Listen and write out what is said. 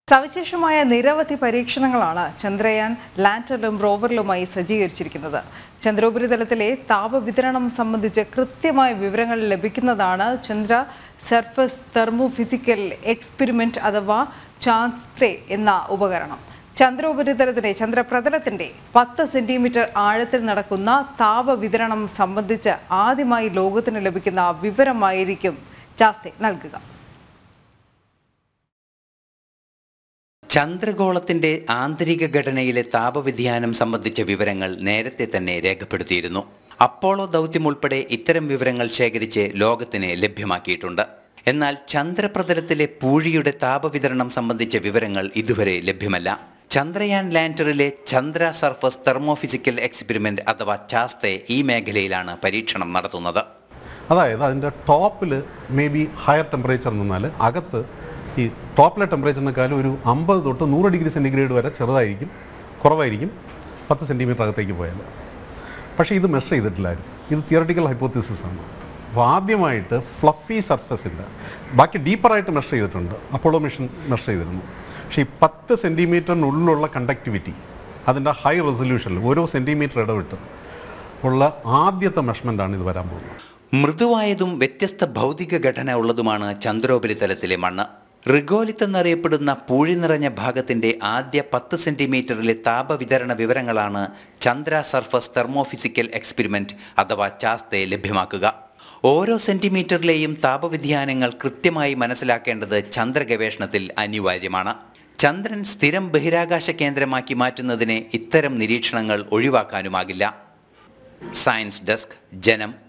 സവിശേഷമായ നിരവധി പരീക്ഷണങ്ങളാണ് ചന്ദ്രയാൻ ലാൻഡറിലും റോവറിലുമായി സജ്ജീകരിച്ചിരിക്കുന്നത് ചന്ദ്രോപരിതലത്തിലെ താപവിതരണം സംബന്ധിച്ച് കൃത്യമായ വിവരങ്ങൾ ലഭിക്കുന്നതാണ് ചന്ദ്ര സർഫസ് തെർമോഫിസിക്കൽ എക്സ്പെരിമെന്റ് അഥവാ ചാന്ദ്രേ എന്ന ഉപകരണം ചന്ദ്രോപരിതലത്തിന്റെ ചന്ദ്രപ്രതലത്തിന്റെ പത്ത് സെന്റിമീറ്റർ ആഴത്തിൽ നടക്കുന്ന താപവിതരണം സംബന്ധിച്ച് ആദ്യമായി ലോകത്തിന് ലഭിക്കുന്ന വിവരമായിരിക്കും ചാസ്തെ നൽകുക ചന്ദ്രഗോളത്തിന്റെ ആന്തരിക ഘടനയിലെ താപവ്യതിയാനം സംബന്ധിച്ച വിവരങ്ങൾ നേരത്തെ തന്നെ രേഖപ്പെടുത്തിയിരുന്നു അപ്പോളോ ദൗത്യം ഉൾപ്പെടെ ഇത്തരം വിവരങ്ങൾ ശേഖരിച്ച് ലോകത്തിന് ലഭ്യമാക്കിയിട്ടുണ്ട് എന്നാൽ ചന്ദ്രപ്രതലത്തിലെ പൂഴിയുടെ താപവിതരണം സംബന്ധിച്ച വിവരങ്ങൾ ഇതുവരെ ലഭ്യമല്ല ചന്ദ്രയാൻ ലാൻഡറിലെ ചന്ദ്ര സർഫസ് തെർമോഫിസിക്കൽ എക്സ്പെരിമെന്റ് അഥവാ ചാസ്തെ ഈ മേഖലയിലാണ് പരീക്ഷണം നടത്തുന്നത് അതായത് അതിൻ്റെ ടോപ്പിൽ മേ ബി ഹയർ ടെമ്പറേച്ചർ നിന്നാൽ അകത്ത് ഈ ടോപ്പിലെ ടെമ്പറേച്ചറിനേക്കാളും ഒരു അമ്പത് തൊട്ട് നൂറ് ഡിഗ്രി സെൻറ്റിഗ്രേഡ് വരെ ചെറുതായിരിക്കും കുറവായിരിക്കും പത്ത് സെൻറ്റിമീറ്റർ അകത്തേക്ക് പോയാൽ പക്ഷേ ഇത് മെഷർ ചെയ്തിട്ടില്ലായിരുന്നു ഇത് തിയറട്ടിക്കൽ ഹൈപ്പോത്തിസിസ് ആണ് അപ്പോൾ ആദ്യമായിട്ട് ഫ്ലഫി സർഫസിൻ്റെ ബാക്കി ഡീപ്പറായിട്ട് മെഷർ ചെയ്തിട്ടുണ്ട് അപ്പോളോ മിഷൻ മെഷർ ചെയ്തിരുന്നു പക്ഷേ ഈ പത്ത് സെൻറ്റിമീറ്ററിനുള്ളിലുള്ള കണ്ടക്ടിവിറ്റി അതിൻ്റെ ഹൈ റെസൊല്യൂഷനിൽ ഓരോ സെൻറ്റിമീറ്റർ ഇടവിട്ട് ഉള്ള ആദ്യത്തെ മെഷർമെൻ്റാണ് ഇത് വരാൻ പോകുന്നത് മൃദുവായതും വ്യത്യസ്ത ഭൗതിക ഘടന ഉള്ളതുമാണ് ചന്ദ്രോപരിതലത്തിലെ മണ്ണ് റിഗോലിത്ത് എന്നറിയപ്പെടുന്ന പൂഴി നിറഞ്ഞ ഭാഗത്തിന്റെ ആദ്യ പത്ത് സെന്റിമീറ്ററിലെ താപവിതരണ വിവരങ്ങളാണ് ചന്ദ്ര സർഫസ് തെർമോഫിസിക്കൽ എക്സ്പെരിമെന്റ് അഥവാ ചാസ്തെ ലഭ്യമാക്കുക ഓരോ സെന്റിമീറ്ററിലെയും താപവ്യതിയാനങ്ങൾ കൃത്യമായി മനസ്സിലാക്കേണ്ടത് ചന്ദ്ര ഗവേഷണത്തിൽ അനിവാര്യമാണ് ചന്ദ്രൻ സ്ഥിരം ബഹിരാകാശ കേന്ദ്രമാക്കി മാറ്റുന്നതിന് ഇത്തരം നിരീക്ഷണങ്ങൾ ഒഴിവാക്കാനുമാകില്ല സയൻസ് ഡെസ്ക് ജനം